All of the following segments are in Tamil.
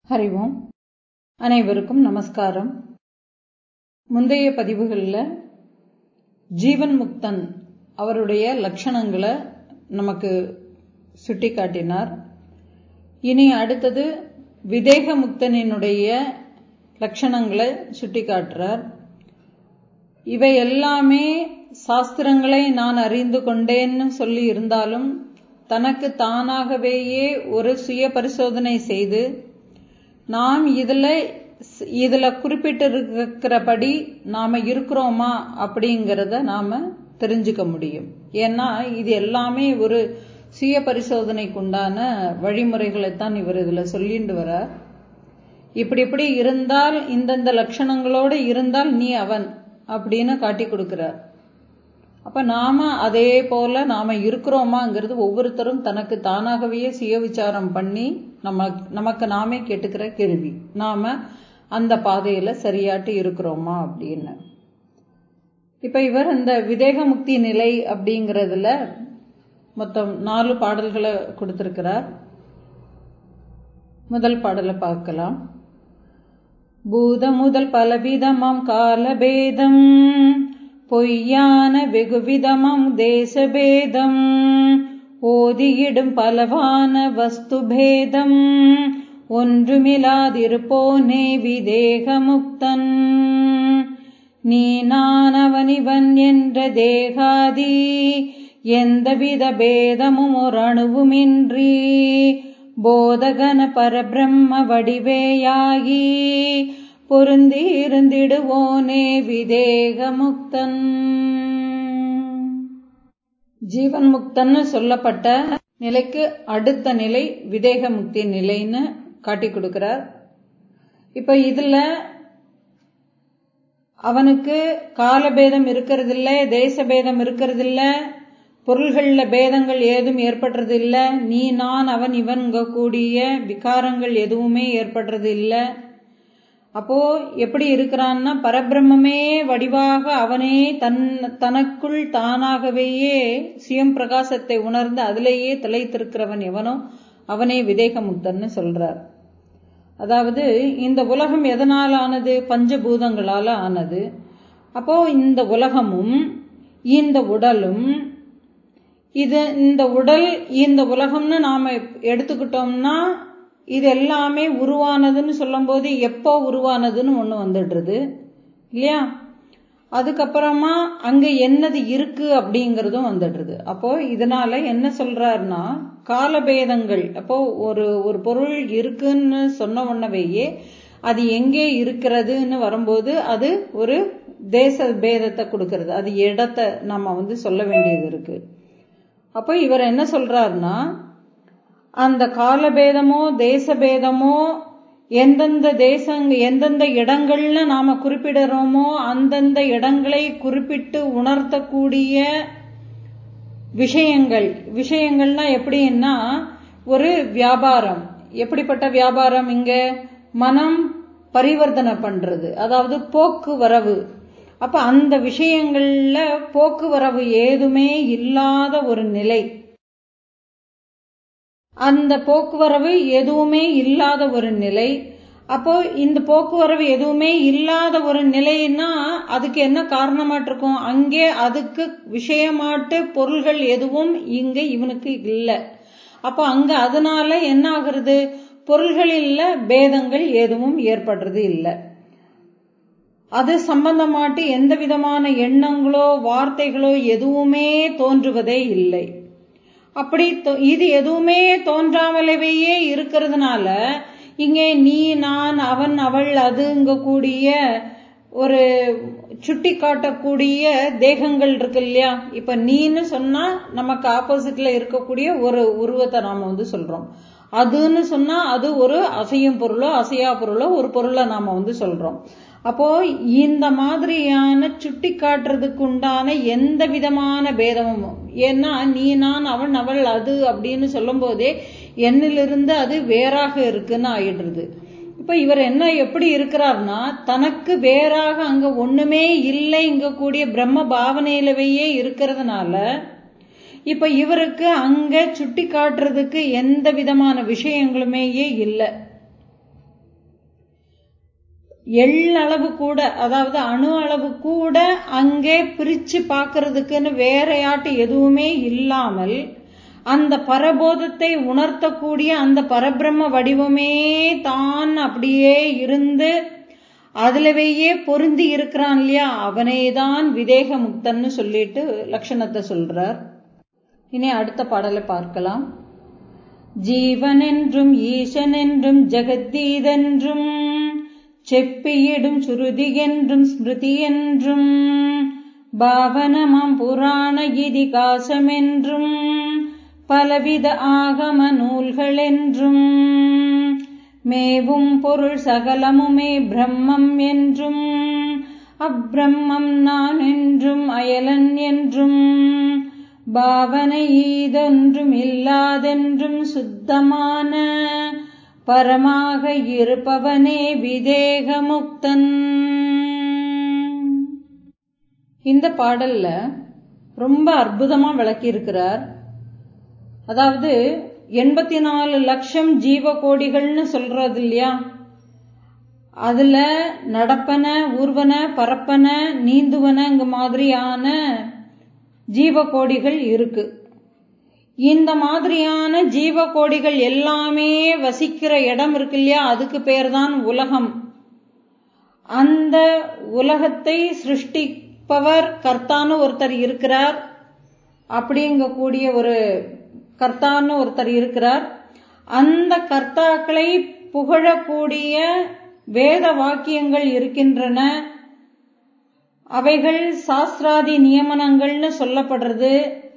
ஹரி ஓம் அனைவருக்கும் நமஸ்காரம் முந்தைய பதிவுகளில் ஜீவன் முக்தன் அவருடைய லட்சணங்களை நமக்கு சுட்டி காட்டினார் இனி அடுத்தது விதேக முக்தனினுடைய லட்சணங்களை சுட்டி காட்டுறார் இவை எல்லாமே சாஸ்திரங்களை நான் அறிந்து கொண்டேன்னு சொல்லி இருந்தாலும் தனக்கு தானாகவேயே ஒரு சுய பரிசோதனை செய்து நாம் இதில் இதில் குறிப்பிட்டிருக்கிறபடி நாம் இருக்கிறோமா அப்படிங்கிறத நாம் தெரிஞ்சுக்க முடியும் ஏன்னா இது எல்லாமே ஒரு சுய பரிசோதனைக்குண்டான வழிமுறைகளைத்தான் இவர் இதில் சொல்லிட்டு வரார் இப்படி இப்படி இருந்தால் இந்தந்த லட்சணங்களோடு இருந்தால் நீ அவன் அப்படின்னு காட்டி கொடுக்கிறார் அப்ப நாம அதே போல நாம இருக்கிறோமாங்கிறது ஒவ்வொருத்தரும் தனக்கு தானாகவே சுய விசாரம் பண்ணி நம்ம நமக்கு நாமே கேட்டுக்கிற கேள்வி நாம அந்த பாதையில சரியாட்டு இருக்கிறோமா அப்படின்னு இப்ப இவர் இந்த விதேக முக்தி நிலை அப்படிங்கறதுல மொத்தம் நாலு பாடல்களை கொடுத்திருக்கிறார் முதல் பாடலை பார்க்கலாம் பூத முதல் பலவிதமாம் காலபேதம் பொய்யான வெகுவிதமாம் தேசபேதம் ஓதியிடும் பலவான வஸ்துபேதம் ஒன்றுமிலாதிருப்போனே விதேகமுக்தன் நீ நான் அவனிவன் என்ற தேகாதி எந்தவித பேதமும் ஒரு அணுவுமின்றி போதகன பரபிரம்ம வடிவேயாகி பொருந்தி இருந்திடுவோனே விதேகமுக்தன் ஜீவன் முக்தன்னு சொல்லப்பட்ட நிலைக்கு அடுத்த நிலை விதேக முக்தி நிலைன்னு காட்டி கொடுக்கிறார் இப்ப இதுல அவனுக்கு காலபேதம் இருக்கிறதில்ல தேசபேதம் இருக்கிறதில்ல பொருள்கள்ல பேதங்கள் ஏதும் ஏற்படுறது இல்ல நீ நான் அவன் இவன்க கூடிய விகாரங்கள் எதுவுமே ஏற்படுறது இல்ல அப்போ எப்படி இருக்கிறான்னா பரபிரம்மே வடிவாக அவனே தன் தனக்குள் தானாகவேயே சுயம் பிரகாசத்தை உணர்ந்து அதிலேயே திளைத்திருக்கிறவன் எவனோ அவனே விதேகமுக்தன்னு சொல்றார் அதாவது இந்த உலகம் எதனால் ஆனது பஞ்சபூதங்களால ஆனது அப்போ இந்த உலகமும் இந்த உடலும் இது இந்த உடல் இந்த உலகம்னு நாம எடுத்துக்கிட்டோம்னா இது எல்லாமே உருவானதுன்னு சொல்லும்போது எப்போ உருவானதுன்னு ஒன்று வந்துடுறது இல்லையா அதுக்கப்புறமா அங்க என்னது இருக்கு அப்படிங்கறதும் வந்துடுறது அப்போ இதனால என்ன சொல்றாருன்னா காலபேதங்கள் அப்போ ஒரு ஒரு பொருள் இருக்குன்னு சொன்ன உடனேயே அது எங்கே இருக்கிறதுன்னு வரும்போது அது ஒரு தேச பேதத்தை கொடுக்கறது அது இடத்தை நம்ம வந்து சொல்ல வேண்டியது இருக்கு அப்போ இவர் என்ன சொல்றாருன்னா அந்த காலபேதமோ தேசபேதமோ எந்தெந்த தேசங்க எந்தெந்த இடங்கள்ல நாம குறிப்பிடுறோமோ அந்தந்த இடங்களை குறிப்பிட்டு உணர்த்தக்கூடிய விஷயங்கள் விஷயங்கள்னா எப்படின்னா ஒரு வியாபாரம் எப்படிப்பட்ட வியாபாரம் இங்க மனம் பரிவர்த்தனை பண்றது அதாவது போக்குவரவு அப்ப அந்த விஷயங்கள்ல போக்குவரவு ஏதுமே இல்லாத ஒரு நிலை அந்த போக்குவரவு எதுவுமே இல்லாத ஒரு நிலை அப்போ இந்த போக்குவரவு எதுவுமே இல்லாத ஒரு நிலைன்னா அதுக்கு என்ன காரணமாட்டு இருக்கும் அங்கே அதுக்கு விஷயமாட்டு பொருள்கள் எதுவும் இங்க இவனுக்கு இல்லை அப்போ அங்க அதனால என்ன ஆகுறது பொருள்களில் பேதங்கள் எதுவும் ஏற்படுறது இல்லை அது சம்பந்தமாட்டு எந்த விதமான எண்ணங்களோ வார்த்தைகளோ எதுவுமே தோன்றுவதே இல்லை அப்படி இது எதுவுமே தோன்றாமலவையே இருக்கிறதுனால இங்கே நீ நான் அவன் அவள் அதுங்க கூடிய ஒரு சுட்டி காட்டக்கூடிய தேகங்கள் இருக்கு இல்லையா இப்ப நீன்னு சொன்னா நமக்கு ஆப்போசிட்ல இருக்கக்கூடிய ஒரு உருவத்தை நாம வந்து சொல்றோம் அதுன்னு சொன்னா அது ஒரு அசையும் பொருளோ அசையா பொருளோ ஒரு பொருளை நாம வந்து சொல்றோம் அப்போ இந்த மாதிரியான சுட்டி காட்டுறதுக்கு உண்டான எந்த விதமான பேதமும் ஏன்னா நீ நான் அவன் அவள் அது அப்படின்னு சொல்லும் போதே என்னிலிருந்து அது வேறாக இருக்குன்னு ஆயிடுறது இப்ப இவர் என்ன எப்படி இருக்கிறார்னா தனக்கு வேறாக அங்க ஒண்ணுமே இல்லை இங்க கூடிய பிரம்ம பாவனையிலவையே இருக்கிறதுனால இப்ப இவருக்கு அங்க சுட்டி காட்டுறதுக்கு எந்த விதமான விஷயங்களுமேயே இல்லை எள்ளளவு கூட அதாவது அணு அளவு கூட அங்கே பிரிச்சு பார்க்கறதுக்குன்னு வேறையாட்டு எதுவுமே இல்லாமல் அந்த பரபோதத்தை உணர்த்தக்கூடிய அந்த பரபிரம்ம வடிவமே தான் அப்படியே இருந்து அதுலவேயே பொருந்தி இருக்கிறான் இல்லையா அவனேதான் விதேக முக்தன்னு சொல்லிட்டு லட்சணத்தை சொல்றார் இனி அடுத்த பாடலை பார்க்கலாம் ஜீவன் என்றும் ஈசன் என்றும் ஜெகத்தீதென்றும் செப்பியிடும் சுருதி என்றும் ஸ்மிருதி என்றும் பாவனமாம் புராண இதிகாசம் என்றும் பலவித ஆகம நூல்கள் என்றும் மேவும் பொருள் சகலமுமே பிரம்மம் என்றும் அப்பிரம்மம் நான் என்றும் அயலன் என்றும் பாவனை ஈதொன்றும் இல்லாதென்றும் சுத்தமான பரமாக இருப்பவனே விதேகமுக்தன் இந்த பாடல்ல ரொம்ப அற்புதமா விளக்கியிருக்கிறார் அதாவது எண்பத்தி நாலு லட்சம் ஜீவ கோடிகள்னு சொல்றது இல்லையா அதுல நடப்பன ஊர்வன பரப்பன நீந்துவனங்க மாதிரியான ஜீவ கோடிகள் இருக்கு இந்த மாதிரியான ஜீவ கோடிகள் எல்லாமே வசிக்கிற இடம் இருக்கு இல்லையா அதுக்கு பேர் தான் உலகம் அந்த உலகத்தை சிருஷ்டிப்பவர் கர்த்தான்னு ஒருத்தர் இருக்கிறார் அப்படிங்கக்கூடிய ஒரு கர்த்தான்னு ஒருத்தர் இருக்கிறார் அந்த கர்த்தாக்களை புகழக்கூடிய வேத வாக்கியங்கள் இருக்கின்றன அவைகள் சாஸ்திராதி நியமனங்கள்னு சொல்லப்படுறது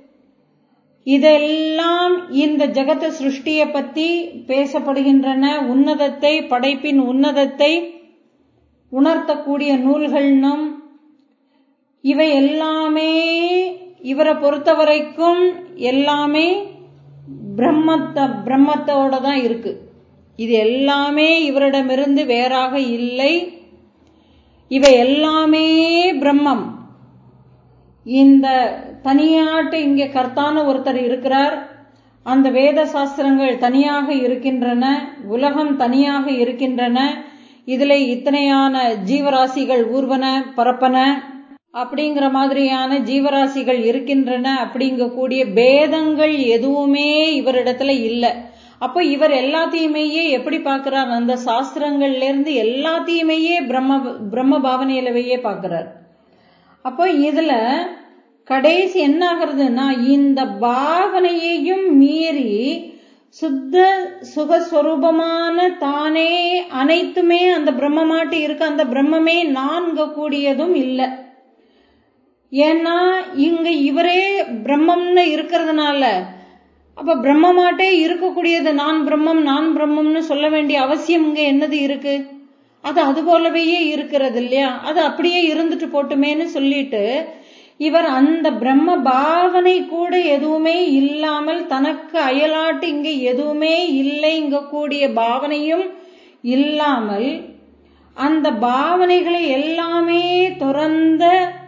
இதெல்லாம் இந்த ஜெகத சிருஷ்டிய பத்தி பேசப்படுகின்றன உன்னதத்தை படைப்பின் உன்னதத்தை உணர்த்தக்கூடிய நூல்கள்னும் இவை எல்லாமே இவரை பொறுத்த வரைக்கும் எல்லாமே பிரம்மத்த பிரம்மத்தோட தான் இருக்கு இது எல்லாமே இவரிடமிருந்து வேறாக இல்லை இவை எல்லாமே பிரம்மம் இந்த தனியாட்டு இங்கே கர்த்தான ஒருத்தர் இருக்கிறார் அந்த வேத சாஸ்திரங்கள் தனியாக இருக்கின்றன உலகம் தனியாக இருக்கின்றன இதுல இத்தனையான ஜீவராசிகள் ஊர்வன பரப்பன அப்படிங்கிற மாதிரியான ஜீவராசிகள் இருக்கின்றன அப்படிங்கக்கூடிய பேதங்கள் எதுவுமே இவரிடத்துல இல்லை அப்போ இவர் எல்லாத்தையுமேயே எப்படி பார்க்கிறார் அந்த சாஸ்திரங்கள்ல இருந்து எல்லாத்தையுமேயே பிரம்ம பிரம்ம பாவனையிலவையே பார்க்கிறார் அப்போ இதுல கடைசி என்ன ஆகுறதுன்னா இந்த பாவனையையும் மீறி சுத்த சுகஸ்வரூபமான தானே அனைத்துமே அந்த பிரம்மமாட்டு இருக்கு அந்த பிரம்மமே நான்க கூடியதும் இல்லை ஏன்னா இங்க இவரே பிரம்மம்னு இருக்கிறதுனால அப்ப பிரம்மமாட்டே இருக்கக்கூடியது நான் பிரம்மம் நான் பிரம்மம்னு சொல்ல வேண்டிய அவசியம் இங்க என்னது இருக்கு அது அது போலவே இருக்கிறது இல்லையா அது அப்படியே இருந்துட்டு போட்டுமேன்னு சொல்லிட்டு இவர் அந்த பிரம்ம பாவனை கூட எதுவுமே இல்லாமல் தனக்கு அயலாட்டு இங்க எதுவுமே இல்லை இங்க கூடிய பாவனையும் இல்லாமல் அந்த பாவனைகளை எல்லாமே துறந்த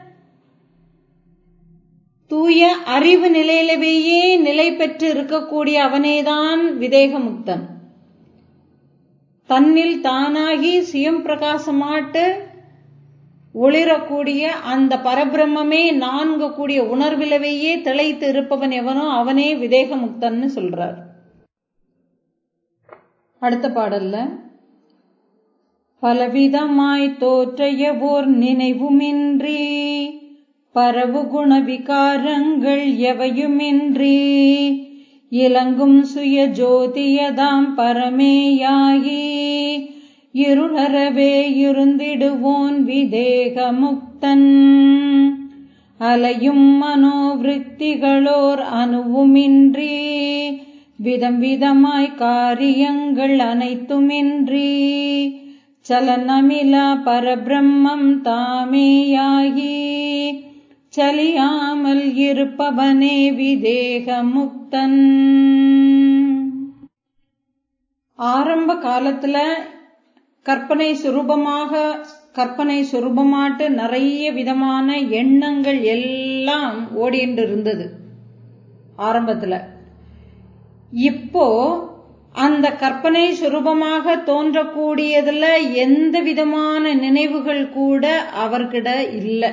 தூய அறிவு நிலையிலவேயே நிலை பெற்று இருக்கக்கூடிய அவனேதான் விதேகமுக்தன் தன்னில் தானாகி சுயம் பிரகாசமாட்டு ஒளிரக்கூடிய அந்த பரபிரம்மே நான்கு கூடிய உணர்விலவையே திளைத்து இருப்பவன் எவனோ அவனே விதேகமுக்தன்னு சொல்றார் அடுத்த பாடல்ல பலவிதமாய் தோற்றைய ஓர் நினைவுமின்றி பரவு குண விகாரங்கள் எவையுமின்றி இலங்கும் சுய ஜோதியதாம் பரமேயாகி இருளறவே இருந்திடுவோன் விதேக முக்தன் அலையும் மனோவிருத்திகளோர் அணுவுமின்றி விதம் விதமாய் காரியங்கள் அனைத்துமின்றி சலனமிலா பரபிரம்மம் தாமேயாகி சலியாமல் இருப்பவனே விதேக முக்தன் ஆரம்ப காலத்துல கற்பனை சுரூபமாக கற்பனை சுரூபமாட்டு நிறைய விதமான எண்ணங்கள் எல்லாம் ஓடிண்டு இருந்தது ஆரம்பத்துல இப்போ அந்த கற்பனை சுரூபமாக தோன்றக்கூடியதுல எந்த விதமான நினைவுகள் கூட அவர்கிட்ட இல்லை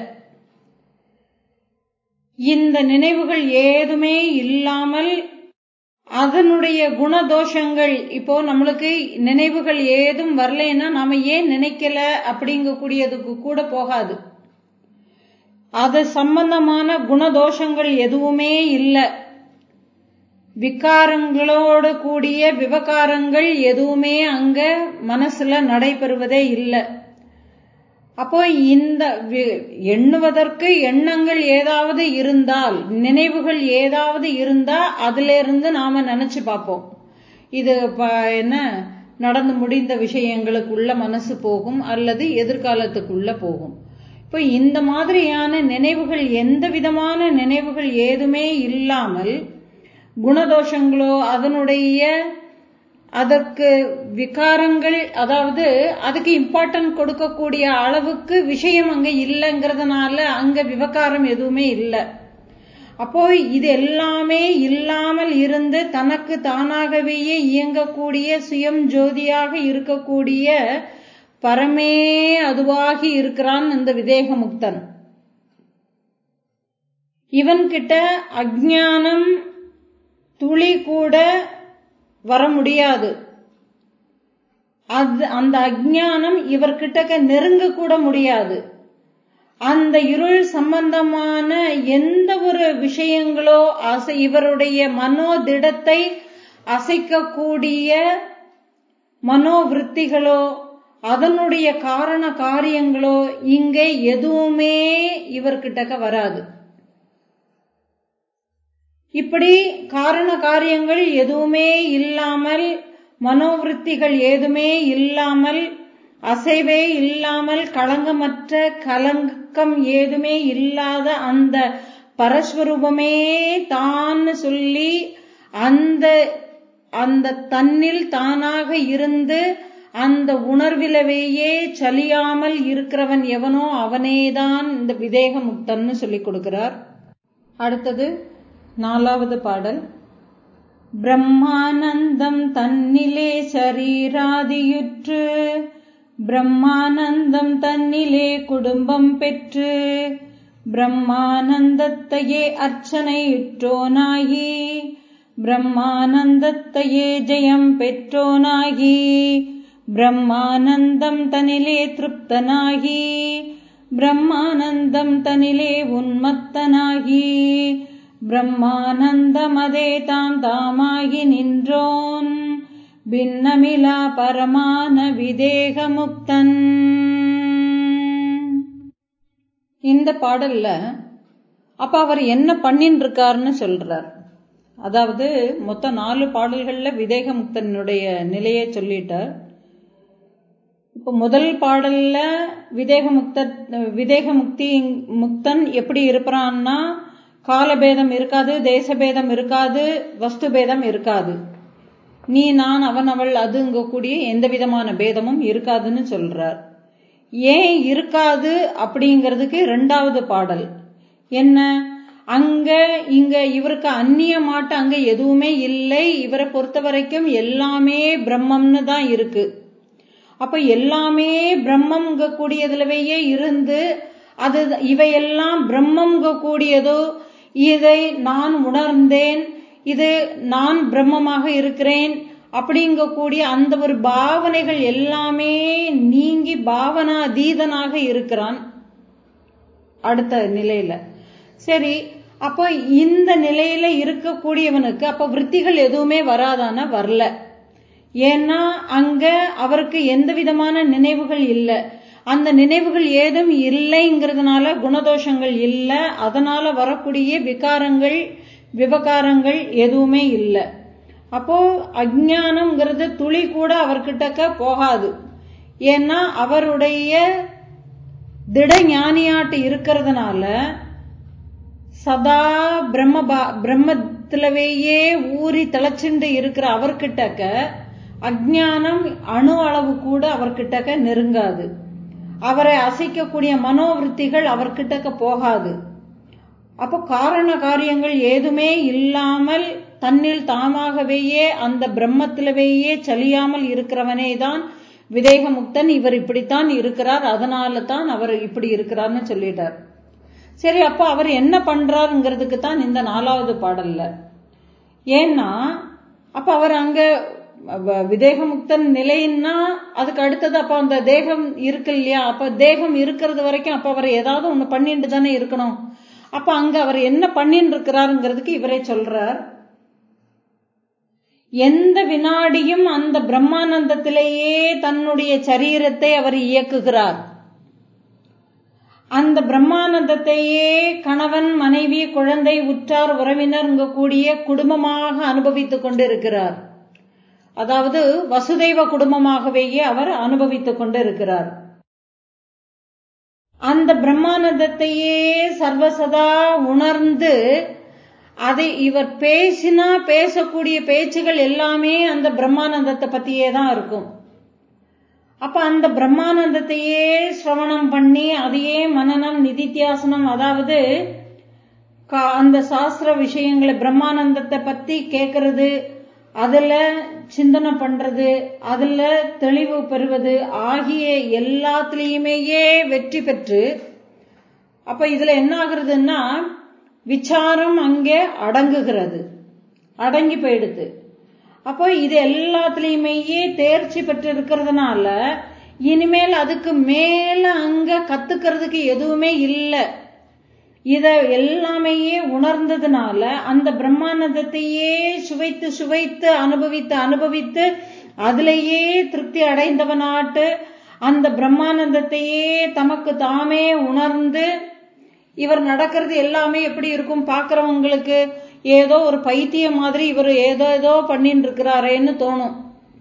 இந்த நினைவுகள் ஏதுமே இல்லாமல் அதனுடைய குணதோஷங்கள் இப்போ நம்மளுக்கு நினைவுகள் ஏதும் வரலைன்னா நாம ஏன் நினைக்கல அப்படிங்கக்கூடியதுக்கு கூட போகாது அது சம்பந்தமான குணதோஷங்கள் எதுவுமே இல்லை விகாரங்களோடு கூடிய விவகாரங்கள் எதுவுமே அங்க மனசுல நடைபெறுவதே இல்லை அப்போ இந்த எண்ணுவதற்கு எண்ணங்கள் ஏதாவது இருந்தால் நினைவுகள் ஏதாவது இருந்தா அதுல இருந்து நாம நினைச்சு பார்ப்போம் இது என்ன நடந்து முடிந்த விஷயங்களுக்குள்ள மனசு போகும் அல்லது எதிர்காலத்துக்குள்ள போகும் இப்போ இந்த மாதிரியான நினைவுகள் எந்த விதமான நினைவுகள் ஏதுமே இல்லாமல் குணதோஷங்களோ அதனுடைய அதற்கு விகாரங்கள் அதாவது அதுக்கு இம்பார்ட்டன்ட் கொடுக்கக்கூடிய அளவுக்கு விஷயம் அங்க இல்லைங்கிறதுனால அங்க விவகாரம் எதுவுமே இல்லை அப்போ இது எல்லாமே இல்லாமல் இருந்து தனக்கு தானாகவே இயங்கக்கூடிய சுயம் ஜோதியாக இருக்கக்கூடிய பரமே அதுவாகி இருக்கிறான் இந்த விதேகமுக்தன் இவன்கிட்ட அஜானம் துளி கூட வர முடியாது அது அந்த அஜானம் இவர்கிட்டக்க நெருங்க கூட முடியாது அந்த இருள் சம்பந்தமான எந்த ஒரு விஷயங்களோ அசை இவருடைய மனோதிடத்தை அசைக்கக்கூடிய மனோவிருத்திகளோ அதனுடைய காரண காரியங்களோ இங்கே எதுவுமே இவர்கிட்டக்க வராது இப்படி காரண காரியங்கள் எதுவுமே இல்லாமல் மனோவிருத்திகள் ஏதுமே இல்லாமல் அசைவே இல்லாமல் களங்கமற்ற கலங்கம் ஏதுமே இல்லாத அந்த பரஸ்வரூபமே தான் சொல்லி அந்த அந்த தன்னில் தானாக இருந்து அந்த உணர்விலவேயே சலியாமல் இருக்கிறவன் எவனோ அவனேதான் இந்த விதேக முக்தன்னு சொல்லி கொடுக்கிறார் அடுத்தது நாலாவது பாடல் பிரம்மானந்தம் தன்னிலே சரீராதியுற்று பிரம்மானந்தம் தன்னிலே குடும்பம் பெற்று பிரம்மானந்தத்தையே அர்ச்சனையுற்றோனாகி பிரம்மானந்தத்தையே ஜெயம் பெற்றோனாகி பிரம்மானந்தம் தனிலே திருப்தனாகி பிரம்மானந்தம் தனிலே உன்மத்தனாகி பிரம்மானந்தமதே தாம் தாமாகி நின்றோன் பின்னமிலா பரமான விதேகமுக்தன் இந்த பாடல்ல அப்ப அவர் என்ன பண்ணின்னு இருக்காருன்னு சொல்றார் அதாவது மொத்தம் நாலு பாடல்கள்ல விதேகமுக்தனுடைய நிலையை சொல்லிட்டார் இப்போ முதல் பாடல்ல விதேகமுக்த விதேகமுக்தி முக்தன் எப்படி இருப்பான்னா காலபேதம் இருக்காது தேசபேதம் இருக்காது வஸ்து பேதம் இருக்காது நீ நான் அவன் அவள் அதுங்கக்கூடிய எந்த விதமான பேதமும் இருக்காதுன்னு சொல்றார் ஏன் இருக்காது அப்படிங்கிறதுக்கு ரெண்டாவது பாடல் என்ன அங்க இங்க இவருக்கு அந்நியமாட்ட அங்க எதுவுமே இல்லை இவரை பொறுத்த வரைக்கும் எல்லாமே பிரம்மம்னு தான் இருக்கு அப்ப எல்லாமே பிரம்மங்க கூடியதுலவையே இருந்து அது இவையெல்லாம் பிரம்மங்க கூடியதோ இதை நான் உணர்ந்தேன் இது நான் பிரம்மமாக இருக்கிறேன் அப்படிங்கக்கூடிய அந்த ஒரு பாவனைகள் எல்லாமே நீங்கி பாவனாதீதனாக இருக்கிறான் அடுத்த நிலையில சரி அப்போ இந்த நிலையில இருக்கக்கூடியவனுக்கு அப்ப விற்த்திகள் எதுவுமே வராதான வரல ஏன்னா அங்க அவருக்கு எந்த விதமான நினைவுகள் இல்லை அந்த நினைவுகள் ஏதும் இல்லைங்கிறதுனால குணதோஷங்கள் இல்லை அதனால வரக்கூடிய விகாரங்கள் விவகாரங்கள் எதுவுமே இல்லை அப்போ அஜானம்ங்கிறது துளி கூட அவர்கிட்டக்க போகாது ஏன்னா அவருடைய திட ஞானியாட்டு இருக்கிறதுனால சதா பிரம்ம பிரம்மத்திலவேயே ஊறி திளைச்சுண்டு இருக்கிற அவர்கிட்டக்க அஜானம் அணு அளவு கூட அவர்கிட்டக்க நெருங்காது அவரை அசைக்கக்கூடிய மனோவிருத்திகள் அவர்கிட்டக்க போகாது அப்போ காரண காரியங்கள் ஏதுமே இல்லாமல் தன்னில் தாமாகவேயே அந்த பிரம்மத்திலவேயே சலியாமல் இருக்கிறவனே தான் விதேக முக்தன் இவர் இப்படித்தான் இருக்கிறார் அதனால தான் அவர் இப்படி இருக்கிறார்னு சொல்லிட்டார் சரி அப்ப அவர் என்ன பண்றாருங்கிறதுக்கு தான் இந்த நாலாவது பாடல்ல ஏன்னா அப்ப அவர் அங்க விதேகமுக்தன் நிலைன்னா அதுக்கு அடுத்தது அப்ப அந்த தேகம் இருக்கு இல்லையா அப்ப தேகம் இருக்கிறது வரைக்கும் அப்ப அவர் ஏதாவது ஒண்ணு பண்ணிட்டு தானே இருக்கணும் அப்ப அங்க அவர் என்ன பண்ணிட்டு இருக்கிறாருங்கிறதுக்கு இவரே சொல்றார் எந்த வினாடியும் அந்த பிரம்மானந்தத்திலேயே தன்னுடைய சரீரத்தை அவர் இயக்குகிறார் அந்த பிரம்மானந்தத்தையே கணவன் மனைவி குழந்தை உற்றார் உறவினர் கூடிய குடும்பமாக அனுபவித்துக் கொண்டிருக்கிறார் அதாவது வசுதெய்வ குடும்பமாகவேயே அவர் அனுபவித்துக் கொண்டிருக்கிறார் அந்த பிரம்மானந்தத்தையே சர்வசதா உணர்ந்து அதை இவர் பேசினா பேசக்கூடிய பேச்சுகள் எல்லாமே அந்த பிரம்மானந்தத்தை பத்தியே தான் இருக்கும் அப்ப அந்த பிரம்மானந்தத்தையே சிரவணம் பண்ணி அதையே மனநம் நிதித்தியாசனம் அதாவது அந்த சாஸ்திர விஷயங்களை பிரம்மானந்தத்தை பத்தி கேட்கறது அதுல சிந்தனை பண்றது அதுல தெளிவு பெறுவது ஆகிய எல்லாத்துலயுமேயே வெற்றி பெற்று அப்ப இதுல என்ன ஆகுறதுன்னா விசாரம் அங்கே அடங்குகிறது அடங்கி போயிடுது அப்போ இது எல்லாத்துலயுமேயே தேர்ச்சி பெற்று இருக்கிறதுனால இனிமேல் அதுக்கு மேல அங்க கத்துக்கிறதுக்கு எதுவுமே இல்லை இத எல்லாமையே உணர்ந்ததுனால அந்த பிரம்மானந்தத்தையே சுவைத்து சுவைத்து அனுபவித்து அனுபவித்து அதிலேயே திருப்தி அடைந்தவனாட்டு அந்த பிரம்மானந்தத்தையே தமக்கு தாமே உணர்ந்து இவர் நடக்கிறது எல்லாமே எப்படி இருக்கும் பாக்குறவங்களுக்கு ஏதோ ஒரு பைத்தியம் மாதிரி இவர் ஏதோ ஏதோ பண்ணிட்டு இருக்கிறாரேன்னு தோணும்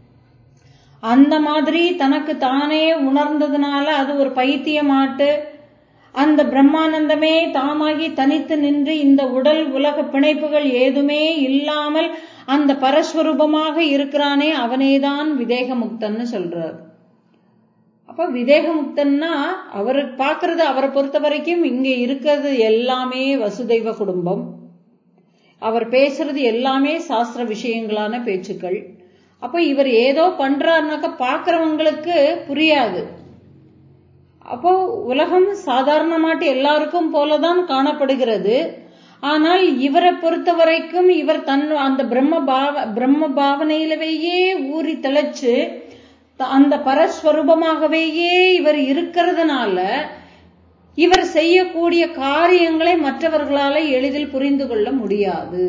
அந்த மாதிரி தனக்கு தானே உணர்ந்ததுனால அது ஒரு பைத்தியமாட்டு அந்த பிரம்மானந்தமே தாமாகி தனித்து நின்று இந்த உடல் உலக பிணைப்புகள் ஏதுமே இல்லாமல் அந்த பரஸ்வரூபமாக இருக்கிறானே அவனேதான் விதேகமுக்தன்னு சொல்றார் அப்ப விதேகமுக்தன்னா அவரு பாக்குறது அவரை பொறுத்த வரைக்கும் இங்க இருக்கிறது எல்லாமே வசுதெய்வ குடும்பம் அவர் பேசுறது எல்லாமே சாஸ்திர விஷயங்களான பேச்சுக்கள் அப்ப இவர் ஏதோ பண்றாருனாக்க பாக்குறவங்களுக்கு புரியாது அப்போ உலகம் சாதாரணமாட்டு எல்லாருக்கும் போலதான் காணப்படுகிறது ஆனால் இவரை பொறுத்த வரைக்கும் இவர் தன் அந்த பிரம்ம பாவ பிரம்ம பாவனையிலவேயே ஊறி திளைச்சு அந்த பரஸ்வரூபமாகவேயே இவர் இருக்கிறதுனால இவர் செய்யக்கூடிய காரியங்களை மற்றவர்களால எளிதில் புரிந்து கொள்ள முடியாது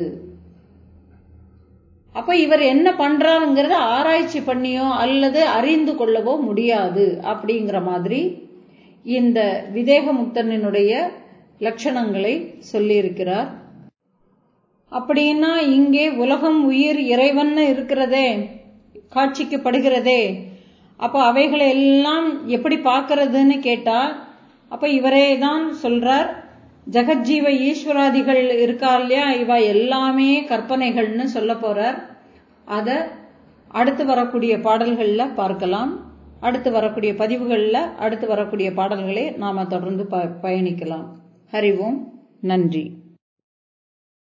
அப்ப இவர் என்ன பண்றாருங்கிறத ஆராய்ச்சி பண்ணியோ அல்லது அறிந்து கொள்ளவோ முடியாது அப்படிங்கிற மாதிரி இந்த விதேகமுக்தனினுடைய லட்சணங்களை சொல்லியிருக்கிறார் அப்படின்னா இங்கே உலகம் உயிர் இறைவன் இருக்கிறதே காட்சிக்கப்படுகிறதே அப்போ அவைகளை எல்லாம் எப்படி பார்க்கறதுன்னு கேட்டா அப்ப இவரே தான் சொல்றார் ஜெகஜீவ ஈஸ்வராதிகள் இருக்கா இல்லையா இவ எல்லாமே கற்பனைகள்னு சொல்ல போறார் அத அடுத்து வரக்கூடிய பாடல்கள்ல பார்க்கலாம் அடுத்து வரக்கூடிய பதிவுகளில் அடுத்து வரக்கூடிய பாடல்களை நாம தொடர்ந்து பயணிக்கலாம் ஹரி ஓம் நன்றி